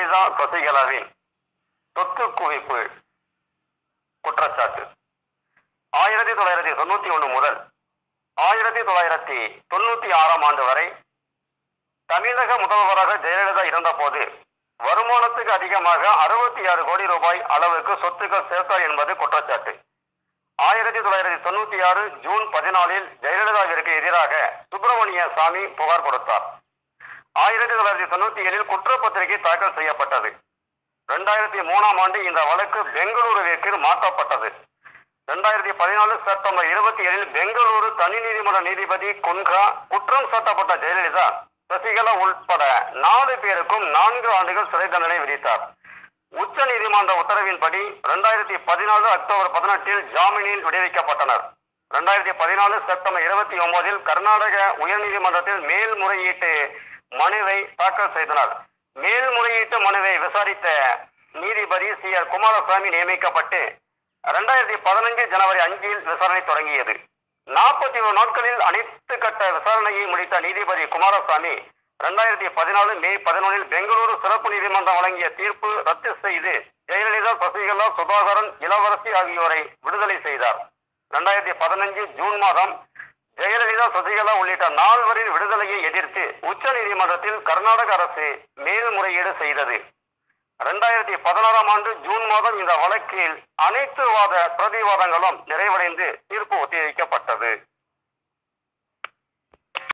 ஜெயலலிதா சசிகலாவின் சொத்து குவிப்பு குற்றச்சாட்டு ஆயிரத்தி தொள்ளாயிரத்தி தொண்ணூத்தி ஒண்ணு முதல் ஆயிரத்தி தொள்ளாயிரத்தி தொண்ணூத்தி ஆறாம் ஆண்டு வரை தமிழக முதல்வராக ஜெயலலிதா இருந்தபோது வருமானத்துக்கு அதிகமாக அறுபத்தி ஆறு கோடி ரூபாய் அளவுக்கு சொத்துக்கள் சேர்த்தார் என்பது குற்றச்சாட்டு ஆயிரத்தி தொள்ளாயிரத்தி தொண்ணூத்தி ஆறு ஜூன் பதினாலில் ஜெயலலிதாவிற்கு எதிராக சுப்பிரமணிய சாமி புகார் கொடுத்தார் ஆயிரத்தி தொள்ளாயிரத்தி தொண்ணூத்தி ஏழில் குற்றப்பத்திரிகை தாக்கல் செய்யப்பட்டது இரண்டாயிரத்தி மூணாம் ஆண்டு இந்த வழக்கு பெங்களூருவிற்கு மாற்றப்பட்டது இரண்டாயிரத்தி பதினாலு செப்டம்பர் இருபத்தி ஏழில் பெங்களூரு தனி நீதிமன்ற நீதிபதி குன்கா குற்றம் சாட்டப்பட்ட ஜெயலலிதா சசிகலா உட்பட நாலு பேருக்கும் நான்கு ஆண்டுகள் சிறை தண்டனை விதித்தார் உச்ச நீதிமன்ற உத்தரவின்படி இரண்டாயிரத்தி பதினாலு அக்டோபர் பதினெட்டில் ஜாமீனில் விடுவிக்கப்பட்டனர் இரண்டாயிரத்தி பதினாலு செப்டம்பர் இருபத்தி ஒன்பதில் கர்நாடக உயர்நீதிமன்றத்தில் மேல்முறையீட்டு மனுவை தாக்கல் செய்தனர் மேல்முறையீட்டு மனுவை விசாரித்த நீதிபதி சி ஆர் குமாரசாமி நியமிக்கப்பட்டு இரண்டாயிரத்தி பதினஞ்சு ஜனவரி அஞ்சில் விசாரணை தொடங்கியது நாற்பத்தி ஒரு நாட்களில் அனைத்து கட்ட விசாரணையை முடித்த நீதிபதி குமாரசாமி இரண்டாயிரத்தி பதினாலு மே பதினொன்றில் பெங்களூரு சிறப்பு நீதிமன்றம் வழங்கிய தீர்ப்பு ரத்து செய்து ஜெயலலிதா சசிகலா சுதாகரன் இளவரசி ஆகியோரை விடுதலை செய்தார் இரண்டாயிரத்தி பதினஞ்சு ஜூன் மாதம் ஜெயலலிதா சசிகலா உள்ளிட்ட நால்வரின் விடுதலையை எதிர்த்து உச்ச நீதிமன்றத்தில் கர்நாடக அரசு மேல்முறையீடு செய்தது இரண்டாயிரத்தி பதினாறாம் ஆண்டு ஜூன் மாதம் இந்த வழக்கில் அனைத்து வாத பிரதிவாதங்களும் நிறைவடைந்து தீர்ப்பு ஒத்திவைக்கப்பட்டது